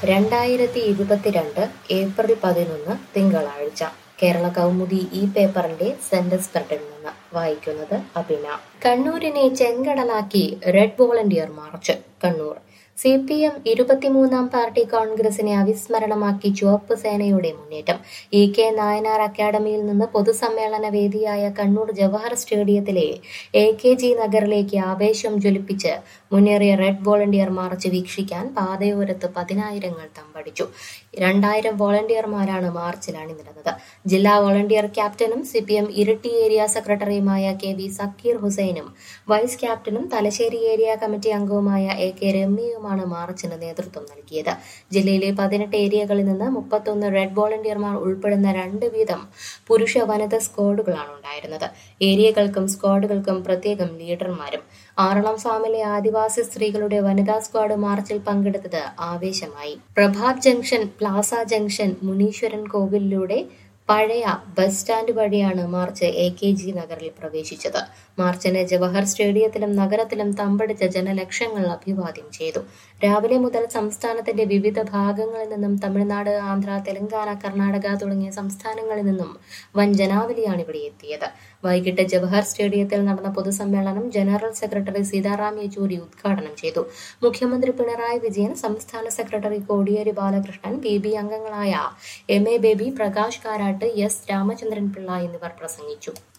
രണ്ടായിരത്തി ഇരുപത്തിരണ്ട് ഏപ്രിൽ പതിനൊന്ന് തിങ്കളാഴ്ച കേരള കൗമുദി ഈ പേപ്പറിന്റെ സെന്റർ സ്പ്രെഡിൽ നിന്ന് വായിക്കുന്നത് അഭിന കണ്ണൂരിനെ ചെങ്കടലാക്കി red volunteer march Kannur C P M ഇരുപത്തിമൂന്നാം പാർട്ടി കോൺഗ്രസിനെ അവിസ്മരണമാക്കി ചുവപ്പ് സേനയുടെ മുന്നേറ്റം ഇ കെ നായനാർ അക്കാദമിയിൽ നിന്ന് പൊതുസമ്മേളന വേദിയായ കണ്ണൂർ ജവഹർ സ്റ്റേഡിയത്തിലെ എ കെ ജി നഗറിലേക്ക് ആവേശം ജ്വലിപ്പിച്ച് മുന്നേറിയ റെഡ് വോളണ്ടിയർ മാർച്ച് വീക്ഷിക്കാൻ പാതയോരത്ത് പതിനായിരങ്ങൾ തമ്പടിച്ചു രണ്ടായിരം വോളണ്ടിയർമാരാണ് മാർച്ചിൽ അണിനിരന്നത് ജില്ലാ വോളണ്ടിയർ ക്യാപ്റ്റനും C P M Iritty area സെക്രട്ടറിയുമായ കെ വി സക്കീർ ഹുസൈനും വൈസ് ക്യാപ്റ്റനും തലശ്ശേരി ഏരിയ കമ്മിറ്റി അംഗവുമായ എ കെ രമ്യയുമാണ് മാർച്ചിന് നേതൃത്വം നൽകിയത് ജില്ലയിലെ പതിനെട്ട് ഏരിയകളിൽ നിന്ന് മുപ്പത്തൊന്ന് റെഡ് വോളണ്ടിയർമാർ ഉൾപ്പെടുന്ന രണ്ട് വീതം പുരുഷ വനിത സ്ക്വാഡുകളാണ് ഉണ്ടായിരുന്നത് ഏരിയകൾക്കും സ്ക്വാഡുകൾക്കും പ്രത്യേകം ലീഡർമാരും ആറളം ഫാമിലെ ആദിവാസി സ്ത്രീകളുടെ വനിതാ സ്ക്വാഡ് മാർച്ചിൽ പങ്കെടുത്തത് ആവേശമായി Prabhat junction plaza junction Muneeswaran കോവിലിലൂടെ പഴയ ബസ് സ്റ്റാൻഡ് വഴിയാണ് മാർച്ച് എ കെ ജി നഗറിൽ പ്രവേശിച്ചത് മാർച്ചിന് ജവഹർ സ്റ്റേഡിയത്തിലും നഗരത്തിലും തമ്പടിച്ച ജനലക്ഷങ്ങൾ അഭിവാദ്യം ചെയ്തു രാവിലെ മുതൽ സംസ്ഥാനത്തിന്റെ വിവിധ ഭാഗങ്ങളിൽ നിന്നും തമിഴ്നാട് ആന്ധ്ര തെലങ്കാന കർണാടക തുടങ്ങിയ സംസ്ഥാനങ്ങളിൽ നിന്നും വൻ ജനാവലിയാണ് ഇവിടെ എത്തിയത് വൈകിട്ട് ജവഹർ സ്റ്റേഡിയത്തിൽ നടന്ന പൊതുസമ്മേളനം ജനറൽ സെക്രട്ടറി സീതാറാം യെച്ചൂരി ഉദ്ഘാടനം ചെയ്തു മുഖ്യമന്ത്രി പിണറായി വിജയൻ സംസ്ഥാന secretary Kodiyeri Balakrishnan P B അംഗങ്ങളായ M A Baby Prakash Karat S Ramachandran Pillai എന്നിവർ പ്രസംഗിച്ചു